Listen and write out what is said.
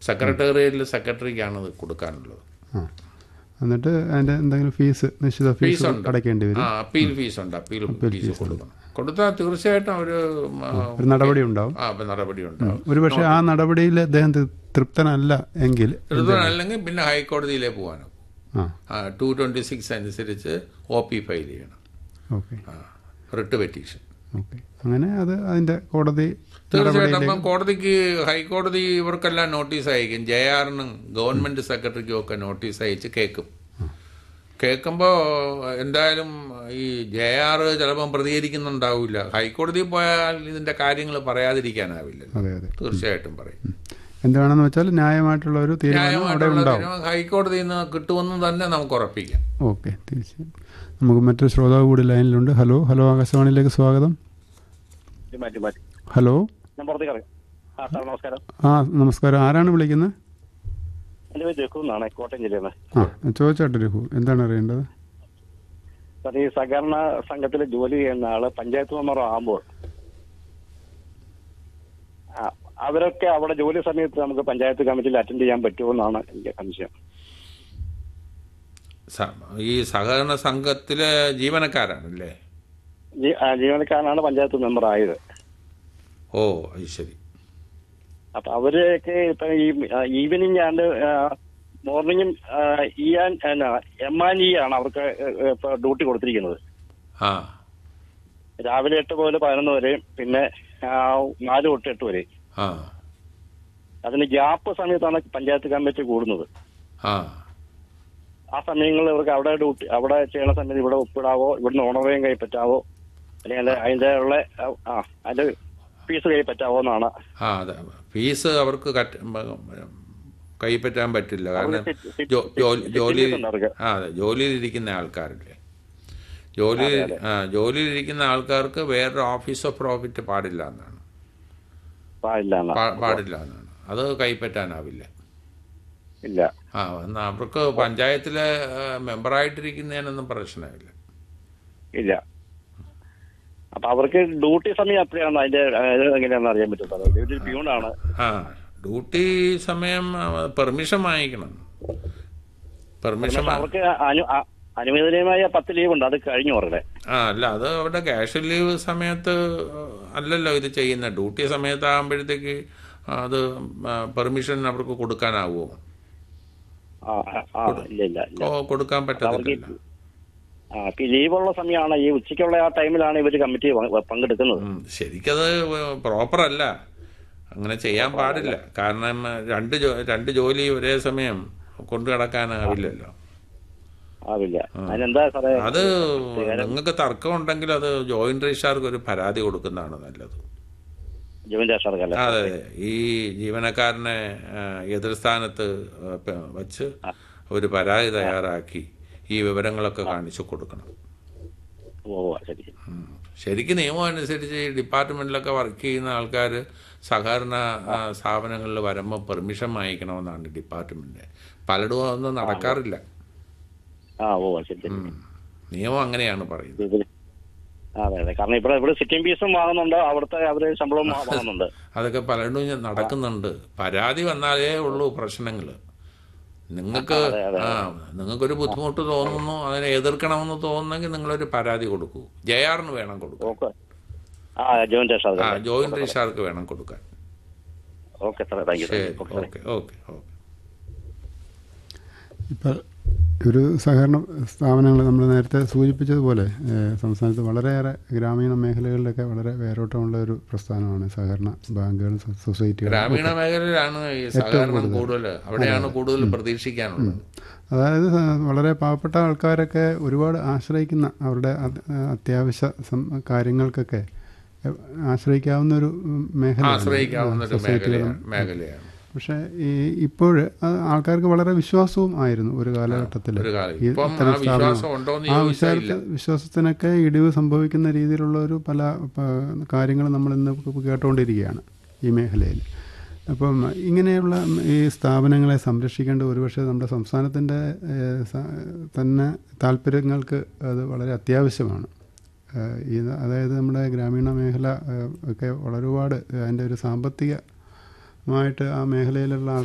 സെക്രട്ടേറിയറ്റിൽ സെക്രട്ടറിക്കാണ് ഇത് കൊടുക്കാനുള്ളത് ആ എന്നിട്ട് അതിൻ്റെ എന്തെങ്കിലും ഫീസ് നിശ്ചിത ഫീസ് ഫീസുണ്ട്. അടയ്ക്കേണ്ടി ആ വരും അപ്പീൽ ഫീസ് ഉണ്ട് അപ്പീൽ ഫീസ് കൊടുക്കണം കൊടുത്താൽ തീർച്ചയായിട്ടും ഒരു ഒരു നടപടി ഉണ്ടാവും ആ ഇപ്പം നടപടി ഉണ്ടാവും ഒരു പക്ഷേ ആ നടപടിയിൽ അദ്ദേഹം തൃ- തൃപ്തനല്ല എങ്കിൽ അല്ലെങ്കിൽ പിന്നെ ഹൈക്കോടതിയിലേ പോകാനും ആ ടു ട്വൻറ്റി സിക്സ് അനുസരിച്ച് ഒ പി ഫയൽ ചെയ്യണം ഓക്കെ റിട്ട് പെറ്റീഷൻ ഓക്കെ അങ്ങനെ അത് അതിൻ്റെ കോടതി തീർച്ചയായിട്ടും അപ്പം കോടതിക്ക് ഹൈക്കോടതി ഇവർക്കെല്ലാം നോട്ടീസ് അയക്കും ജെ ആറിനും ഗവൺമെന്റ് സെക്രട്ടറിക്കും ഒക്കെ നോട്ടീസ് അയച്ച് കേൾക്കും കേൾക്കുമ്പോൾ എന്തായാലും ഈ ജെ ആർ ചിലപ്പം പ്രതികരിക്കുന്നുണ്ടാവില്ല ഹൈക്കോടതിയിൽ പോയാൽ ഇതിന്റെ കാര്യങ്ങൾ പറയാതിരിക്കാനാവില്ല അതെ അതെ തീർച്ചയായിട്ടും പറയും എന്താണെന്ന് വെച്ചാൽ ന്യായമായിട്ടുള്ള ഒരു തീരുമാനം അവിടെ ന്യായമായിട്ടുള്ള ഉണ്ടാവും തീരുമാനം ഹൈക്കോടതിയിൽ നിന്ന് കിട്ടുമെന്ന് തന്നെ നമുക്ക് ഉറപ്പിക്കാം ഓക്കെ തീർച്ചയായും നമുക്ക് മറ്റൊരു ശ്രോതാവ് കൂടി ലൈനിലുണ്ട് ഹലോ ഹലോ ആകാശവാണിയിലേക്ക് സ്വാഗതം മാറ്റി മാറ്റി ഹലോ ഞാൻ പുറത്തേക്ക് അറിയാം ആ സാർ നമസ്കാരം ആ നമസ്കാരം ആരാണ് വിളിക്കുന്നത് എൻ്റെ പേര് രഘു എന്നാണ് കോട്ടയം ജില്ലയിൽ നിന്ന് ആ ചോദിച്ചാട്ടെ രഘു എന്താണ് അറിയേണ്ടത് സാർ ഈ സഹകരണ സംഘത്തിൽ ജോലി ചെയ്യുന്ന ആള് പഞ്ചായത്ത് മെമ്പർ ആകുമ്പോൾ ആ, അവരൊക്കെ അവിടെ ജോലി സമയത്ത് നമുക്ക് പഞ്ചായത്ത് കമ്മിറ്റിയിൽ അറ്റൻഡ് ചെയ്യാൻ പറ്റുമോ എന്നാണ് എനിക്ക് സംശയം സ- ഈ സഹകരണ സംഘത്തിലെ ജീവനക്കാരാണല്ലേ ജീ- ആ, ജീവനക്കാരനാണ് പഞ്ചായത്ത് മെമ്പർ ആയത് ഓ അത് ശരി അപ്പൊ അവരൊക്കെ ഇപ്പൊ ഈ ഈവനിങ് ആൻഡ് മോർണിംഗും E and M and E ആണ് അവർക്ക് ഇപ്പൊ ഡ്യൂട്ടി കൊടുത്തിരിക്കുന്നത് ആ രാവിലെ എട്ട് മുതൽ പതിനൊന്ന് വരെയും പിന്നെ ആ, നാല് തൊട്ട് എട്ട് വരെയും ആ അതിന് ഗ്യാപ്പ് സമയത്താണ് പഞ്ചായത്ത് കമ്മിറ്റി കൂടുന്നത് ആ ആ സമയങ്ങളിൽ ഇവർക്ക് അവിടെ ഡ്യൂട്ടി അവിടെ ചെയ്യണ സമയത്ത് ഇവിടെ ഒപ്പിടാവോ ഇവിടുന്ന് ഓണറേയും കൈപ്പറ്റാവോ അല്ലെങ്കിൽ അതിന്റെ ഉള്ള ആ അതിന്റെ ഫീസ് കൈപ്പറ്റാവോ എന്നാണ് ആ അതെ ഫീസ് അവർക്ക് കറ്റ് കൈപ്പറ്റാൻ പറ്റില്ല കാരണം അവർക്ക് sit- ജോ- ജോലി sit- ജോലി sit ഉണ്ട് അവർക്ക്. ആ അതെ ജോലിയിലിരിക്കുന്ന ആൾക്കാരില്ലേ ജോലി ആ ജോലിയിലിരിക്കുന്ന ആൾക്കാർക്ക് വേറൊരു ഓഫീസ് ഓഫ് പ്രോഫിറ്റ് പാടില്ല എന്നാണ് പാടില്ല എന്നാ. പാ- പാടില്ല എന്നാണ് അത് കൈപ്പറ്റാനാവില്ല ഇല്ല ആ എന്നാൽ അവർക്ക് പഞ്ചായത്തിലെ ആ, മെമ്പറായിട്ടിരിക്കുന്നതിനൊന്നും പ്രശ്നമില്ല ഇല്ല അപ്പൊ അവർക്ക് ഡ്യൂട്ടി സമയം എത്രയാണ് അതിന്റെ ഇത് എങ്ങനെയാണെന്ന് അറിയാൻ പറ്റും സാറേ ഇതൊരു പ്യൂണാണ് ആ ഡ്യൂട്ടി സമയം പെർമിഷൻ വാങ്ങിക്കണം പെർമിഷൻ അവർക്ക് അനു- അ- അനുവദനീയമായ പത്ത് ലീവ് ഉണ്ട് അത് കഴിഞ്ഞു അവരുടെ ആ അല്ല അത് അവിടെ ക്യാഷ് ലീവ് സമയത്ത് അല്ലല്ലോ ഇത് ചെയ്യുന്ന ഡ്യൂട്ടി സമയത്താകുമ്പോഴത്തേക്ക് അത് പെർമിഷൻ അവർക്ക് കൊടുക്കാനാവുമോ ആ ആ, ആ ഇല്ല ഇല്ല ഇല്ല ഓ കൊടുക്കാൻ അവർക്ക് പറ്റത്തില്ല ആ ഇപ്പൊ ഈ ലീവുള്ള സമയമാണ് ഈ ഉച്ചയ്ക്കുള്ള ആ ടൈമിലാണ് ഇവര് കമ്മിറ്റി പ- പങ്കെടുക്കുന്നത് ഉം, ശരിക്കത് പ്രോപ്പർ അല്ല അങ്ങനെ ചെയ്യാൻ പാടില്ല കാരണം രണ്ട് ജോ- രണ്ട് ജോലി ഒരേ സമയം കൊണ്ടു നടക്കാനാവില്ലല്ലോ ആവില്ല അതിനെന്താ സാറേ അത് നിങ്ങൾക്ക് തർക്കമുണ്ടെങ്കിൽ അത് ജോയിന്റ് രജിസ്ട്രാർക്ക് ഒരു പരാതി കൊടുക്കുന്നതാണ് നല്ലത് ജോയിന്റ് രക്ഷകർക്കല്ല അതെ അതെ ഈ ജീവനക്കാരനെ ആ, എതിർസ്ഥാനത്ത് ആ, പ- വച്ച് ഒരു പരാതി തയ്യാറാക്കി ഈ വിവരങ്ങളൊക്കെ കാണിച്ചു കൊടുക്കണം ഓ ശരി ഉം. ശരിക്കും നിയമം അനുസരിച്ച് ഈ ഡിപ്പാർട്ട്മെന്റിലൊക്കെ വർക്ക് ചെയ്യുന്ന ആൾക്കാർ സഹകരണ ആ, സ്ഥാപനങ്ങളിൽ വരുമ്പോൾ പെർമിഷൻ വാങ്ങിക്കണമെന്നാണ് ഡിപ്പാർട്ട്മെന്റ് പലയിടും അതൊന്നും നടക്കാറില്ല ആ ഓ ശരി ശരി ഉം. നിയമം അങ്ങനെയാണ് പറയുന്നത് ഇതില്- അതെ അതെ കാരണം ഇവിടെ ഇവിടെ സിറ്റിംഗ് ഫീസും വാങ്ങുന്നുണ്ട് അവിടുത്തെ അവര് ശമ്പളവും വാ- വാങ്ങുന്നുണ്ട് അതൊക്കെ പലയിടവും നടക്കുന്നുണ്ട് പരാതി വന്നാലേ ഉള്ളൂ പ്രശ്നങ്ങൾ നിങ്ങൾക്ക് ആ നിങ്ങൾക്കൊരു ബുദ്ധിമുട്ട് തോന്നുന്നു അതിനെ എതിർക്കണമെന്ന് തോന്നുന്നെങ്കിൽ നിങ്ങളൊരു പരാതി കൊടുക്കൂ ജെ ആറിന് വേണം കൊടുക്കാൻ ഓക്കെ ആ ജോയിന്റ് ആ രക്ഷകർക്കല്ല ജോയിന്റ് രജിസ്ട്രാർക്ക് വേണം കൊടുക്കാൻ ഓക്കെ സാറേ താങ്ക് യു ശരി ഓക്കെ ഓക്കെ ഓക്കെ ഇപ്പോൾ ഒരു സഹകരണ സ്ഥാപനങ്ങൾ നമ്മൾ നേരത്തെ സൂചിപ്പിച്ചതുപോലെ ഏഹ്, സംസ്ഥാനത്ത് വളരെയേറെ ഗ്രാമീണ മേഖലകളിലൊക്കെ വളരെ വേരോട്ടമുള്ള ഒരു പ്രസ്ഥാനമാണ് സഹകരണ ബാങ്കുകൾ സൊ- സൊസൈറ്റികൾ ഗ്രാമീണ മേഖലയിലാണ് ഈ സഹകരണം കൂടുതൽ അവിടെയാണ് കൂടുതൽ പ്രതീക്ഷിക്കാനുള്ളത് അതായത് സ- വളരെ പാവപ്പെട്ട ആൾക്കാരൊക്കെ ഒരുപാട് ആശ്രയിക്കുന്ന അവരുടെ അത്- അത്യാവശ്യ സം- കാര്യങ്ങൾക്കൊക്കെ എ- ആശ്രയിക്കാവുന്ന ഒരു മേഖല ആശ്രയിക്കാവുന്ന ഒരു മേഖലയാണ് മേഖലയാണ് പക്ഷേ ഈ ഇപ്പോൾ ആൾക്കാർക്ക് വളരെ വിശ്വാസവും ആയിരുന്നു ഒരു കാലഘട്ടത്തിൽ ഒരു കാലം ഈ ഇപ്പം ആ ഇത്തരം സ്ഥാപനം. വിശ്വാസം ഉണ്ടോന്ന് ആ ചോദിച്ചാൽ ഇല്ല വിശ്വാസ വിശ്വാസത്തിനൊക്കെ ഇടിവ് സംഭവിക്കുന്ന രീതിയിലുള്ള ഒരു പല കാര്യങ്ങൾ നമ്മൾ ഇന്ന് കേട്ടുകൊണ്ടിരിക്കുകയാണ് ഈ മേഖലയിൽ അപ്പം ഇങ്ങനെയുള്ള ഈ സ്ഥാപനങ്ങളെ സംരക്ഷിക്കേണ്ട ഒരുപക്ഷെ നമ്മുടെ സംസ്ഥാനത്തിൻ്റെ ഏഹ്, സ- തന്നെ താല്പര്യങ്ങൾക്ക് അത് വളരെ അത്യാവശ്യമാണ് ഏഹ്, ഇത് അതായത് നമ്മുടെ ഗ്രാമീണ മേഖല ഏഹ്, ഒക്കെ ഒരുപാട് അതിൻ്റെ ഒരു സാമ്പത്തികമായിട്ട് ആ മേഖലയിലുള്ള